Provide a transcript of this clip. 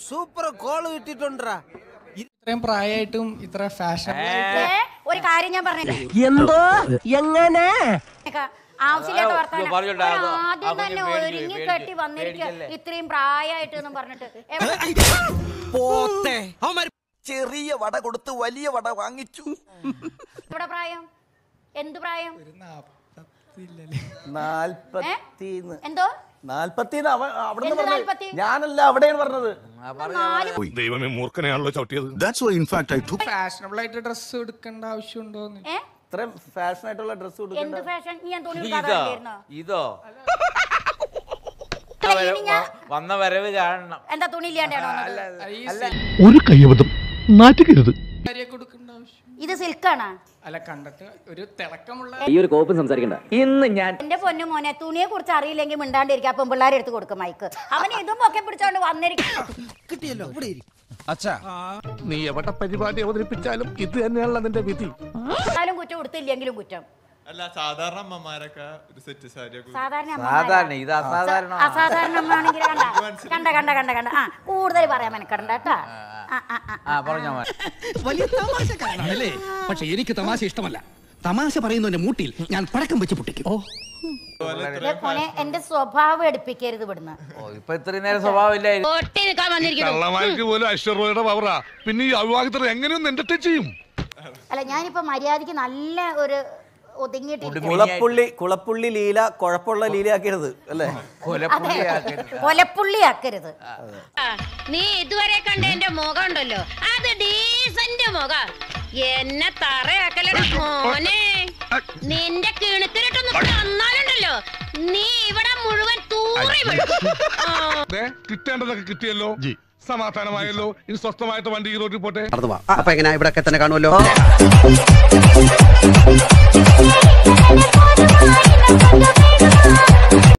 Super call കിട്ടിട്ടുണ്ടാ ഇത്രയും പ്രായമായിട്ടും ഇത്ര fashion ഏ, ഒരു കാര്യം ഞാൻ പറഞ്ഞേക്കാം എന്തോ എങ്ങനെ ആവശ്യമില്ലാത്ത ആ, വർത്തമാനം. പറഞ്ഞോട്ടെ, ഒരു അത് ആദ്യം ആ കുഞ്ഞ് തന്നെ പേടിച്ച് ഒരുങ്ങി പേടിച്ച് കെട്ടി വന്നിരിക്കുക പേടിക്കല്ലേ? ഇത്രയും പ്രായമായിട്ട് എന്നും പറഞ്ഞിട്ട് എവിടെ- പോത്തെ അവന്മാര് ചെറിയ വട കൊടുത്ത് വലിയ വട വാങ്ങിച്ചു എവിടെ പ്രായം എന്ത് പ്രായം നാൽപ്പത്തിന്ന് എന്തോ നാൽപ്പത്തിന്ന് അവ അവിടെ എന്ത് നാൽപ്പത്തി? ഞാനല്ല അവിടെയാണ് പറഞ്ഞത് നാല് ദൈവമേ മൂർഖനെയാണല്ലോ ചവിട്ടിയത് That's why, in fact, I took fashionable ആയിട്ട് ഡ്രസ്സ് എടുക്കേണ്ട ആവശ്യമുണ്ടോന്ന് ഏ ഇത്രയും ഫാഷൻ ആയിട്ടുള്ള ഡ്രസ് എന്ത് കൊടുക്കണ്ട ഫാഷൻ ഞാൻ തുണി ഇതോ എടുക്കാതായിരുന്നോ ഇതോ ഇനി ഞാൻ വന്ന വരവ് കാണണം എന്താ തുണി ഇല്ലാണ്ടാണോ വന്നത്? ഒരു കൈയബദ്ധം നാറ്റുകരുത് സാരിയൊക്കെ കൊടുക്കേണ്ട ആവശ്യം ഇത് സിൽക്കാണ് അല്ല കണ്ടിട്ട് ഒരു തിളക്കമുള്ള ഈ ഒരു കോപ്പും സംസാരിക്കണ്ട ഇന്ന് ഞാൻ എന്റെ പൊന്നു മോനെ തുണിയെ കുറിച്ച് അറിയില്ലെങ്കിൽ മിണ്ടാണ്ടിരിക്കുക അപ്പം പിള്ളേരെ എടുത്ത് കൊടുക്കും മൈക്ക് അവൻ ഇതും ഒക്കെ പിടിച്ചോണ്ട് വന്നിരിക്കും കിട്ടിയല്ലോ ഇവിടെ ഇരി. നീ എവിടെ പരിപാടി അവതരിപ്പിച്ചാലും ഇത് തന്നെയാണല്ലോ നിന്റെ വിധി എന്നാലും കുറ്റം കൊടുത്തില്ലെങ്കിലും കുറ്റം അല്ല സാധാരണ അമ്മമാരൊക്കെ ഒരു സെറ്റ് സാരിയൊക്കെ സാധാരണ സാധാരണ അമ്മമാരാ. ഇത് അസാധാരണ അസാധാരണ അമ്മയാണെങ്കിൽ കണ്ട കണ്ട കണ്ട കണ്ട കണ്ട ആ കൂടുതൽ പറയാൻ മെനക്കെടണ്ട കേട്ടാ ആ, ആ, ആ, ആ പറഞ്ഞോ മോനെ. വലിയ തമാശക്കാരനാണല്ലേ പക്ഷെ എനിക്ക് തമാശ ഇഷ്ടമല്ല തമാശ പറയുന്നതിന്റെ മൂട്ടിൽ ഞാൻ പടക്കം വെച്ച് പൊട്ടിക്കും ദേ മോനെ എന്റെ സ്വഭാവം എടുപ്പിക്കരുത് ഇവിടുന്ന് ഓ ഇപ്പൊ ഇത്രയും നേരം സ്വഭാവമില്ലായിരുന്നു ഒട്ടി നിൽക്കാൻ വന്നിരിക്കുന്നു കള്ളമാർക്ക് പോലും ഐശ്വര്യയുടെ പവറാ പിന്നെ ഈ അവിവാഹിതർ എങ്ങനെയൊന്നും എന്റർടൈൻ ചെയ്യും അല്ല ഞാനിപ്പോ മര്യാദക്ക് നല്ല ഒരു ഒതുങ്ങിയിട്ടിരിക്കും കുളപ്പുള്ളി കുളപ്പുള്ളി ലീല കുഴപ്പമുള്ള ലീലയാക്കരുത് അല്ലേ കൊലപ്പുള്ളിയാക്കരുത് കൊലപ്പുള്ളി ആക്കരുത് നീ ഇതുവരെ കണ്ട എന്റെ മുഖം ഉണ്ടല്ലോ അത് ഡീസന്റ് മുഖം എന്നെ തറയാക്കലട മോനെ നിന്റെ കിണത്തിലിട്ടൊന്ന് വന്നാലുണ്ടല്ലോ നീ ഇവിടെ മുഴുവൻ തൂറി വീഴും. ആ. ദേ, കിട്ടേണ്ടതൊക്കെ കിട്ടിയല്ലോ സമാധാനമായല്ലോ ഇനി സ്വസ്ഥമായിട്ട് വണ്ടി ഈ റോഡിൽ പോട്ടെ അപ്പൊ എങ്ങനെ ഇവിടെ തന്നെ കാണുമല്ലോ